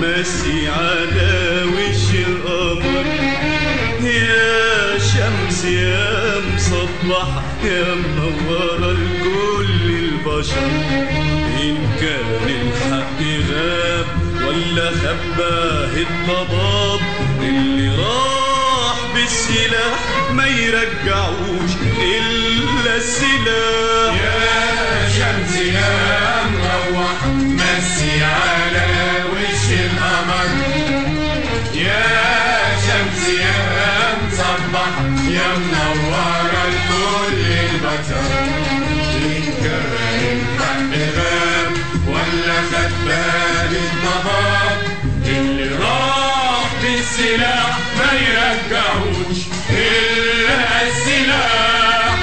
ماشي على وش القمر يا شمس يا مصبحة يا منورة لكل البشر إن كان الحق غاب ولا خباه الضباب اللي راح بالسلاح ما يرجعوش إلا السلاح يا شمس يا مروح مسي على وش القمر يا شمس يا مصبح يا منورة لكل البشر إن كان الحق غاب ولا خد بالي الضباب اللي راح بالسلاح ما يرجعوش إلا السلاح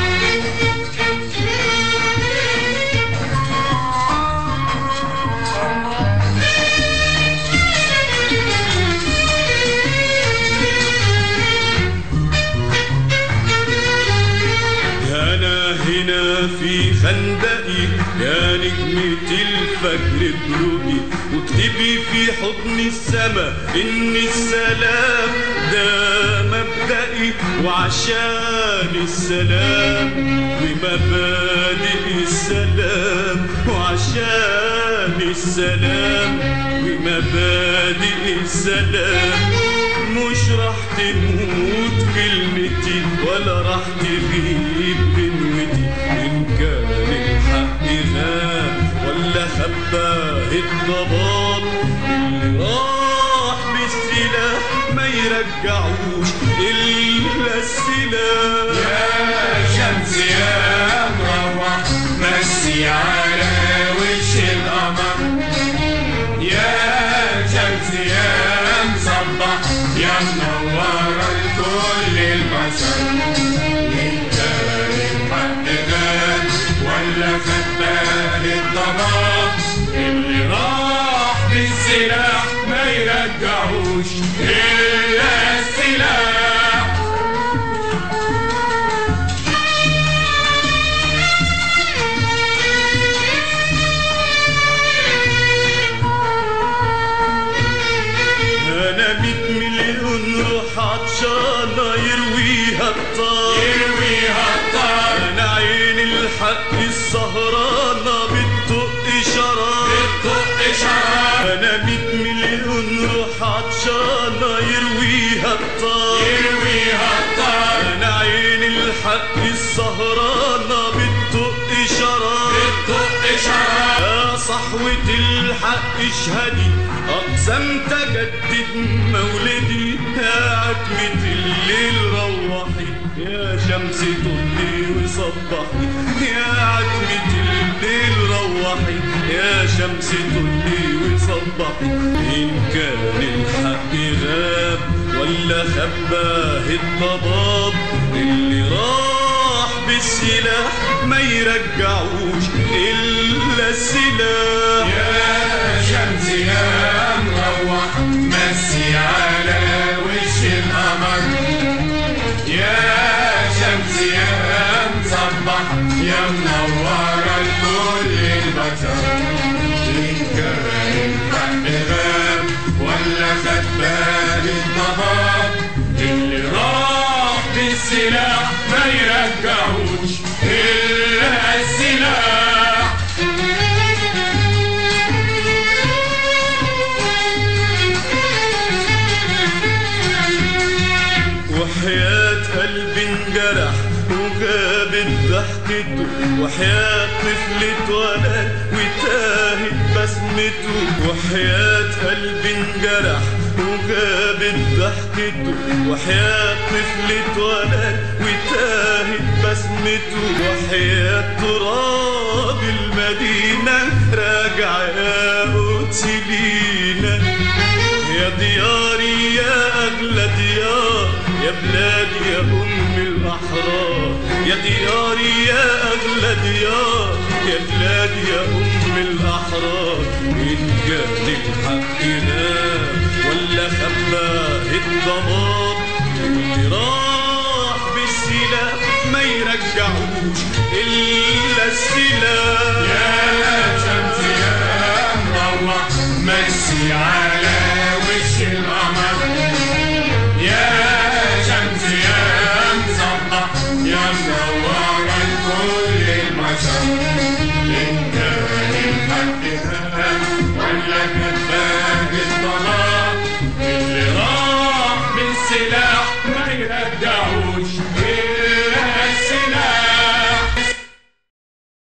أنا هنا في خندقي يا نجمة الفجر بروقي واكتبي في حضن السما إن السلام ده مبدئي وعشان السلام ومبادئ السلام وعشان السلام ومبادئ السلام مش راح تموت كلمتي ولا راح تغيب بنوتي إن كان الحق غاب ولا خباه الضباب اللي راح بالسلاح ما يرجعوش إلا السلاح يا شمس يا مروح مسي على وش القمر يا شمس يا مصبح يا منورة لكل البشر إن كان الحق غاب ولا خباه الضباب اللي راح بالسلاح ما يرجعوش إلا السلاح أنا ميت مليون روح عطشانة يرويها الطار يرويها الطار أنا عين الحق السهرانة بتدق شرار بتطق شراب أنا ميت مليون روح عطشانة يرويها الطار يرويها الطار أنا عين الحق السهرانة بتدق شرار بتطق شراب يا صحوة الحق اشهدي أقسمت أجدد مولدي يا عتمة الليل روحي يا شمس طلي وصبحي يا عتمة الليل روحي يا شمس طلي وصبحي إن كان الحق غاب ولا خباه الضباب اللي راح بالسلاح ما يرجعوش إلا السلاح يا شمس يا مروح مسي على وش القمر يا شمس يا مصبح يا منورة لكل البشر إن كان الحق غاب ولا خد بالي الضباب اللي راح بالسلاح ما يرجعوش إلا السلاح وحياة قلبي انجرح وغابت ضحكته وحياة طفل اتولد وتاهت بسمته وحياة قلبي انجرح وغابت ضحكته وحياة طفل اتولد وتاهت بسمته وحياة تراب المدينة راجع يا قدس لينا يا دياري يا أغلى ديار يا بلادي يا أم الأحرار يا دياري يا أغلى ديار يا بلادي يا أم الأحرار إن كان الحق نام ولا خباه الضباب اللي راح بالسلاح ما يرجعوش إلا السلاح يا شمس يا مروح مسي على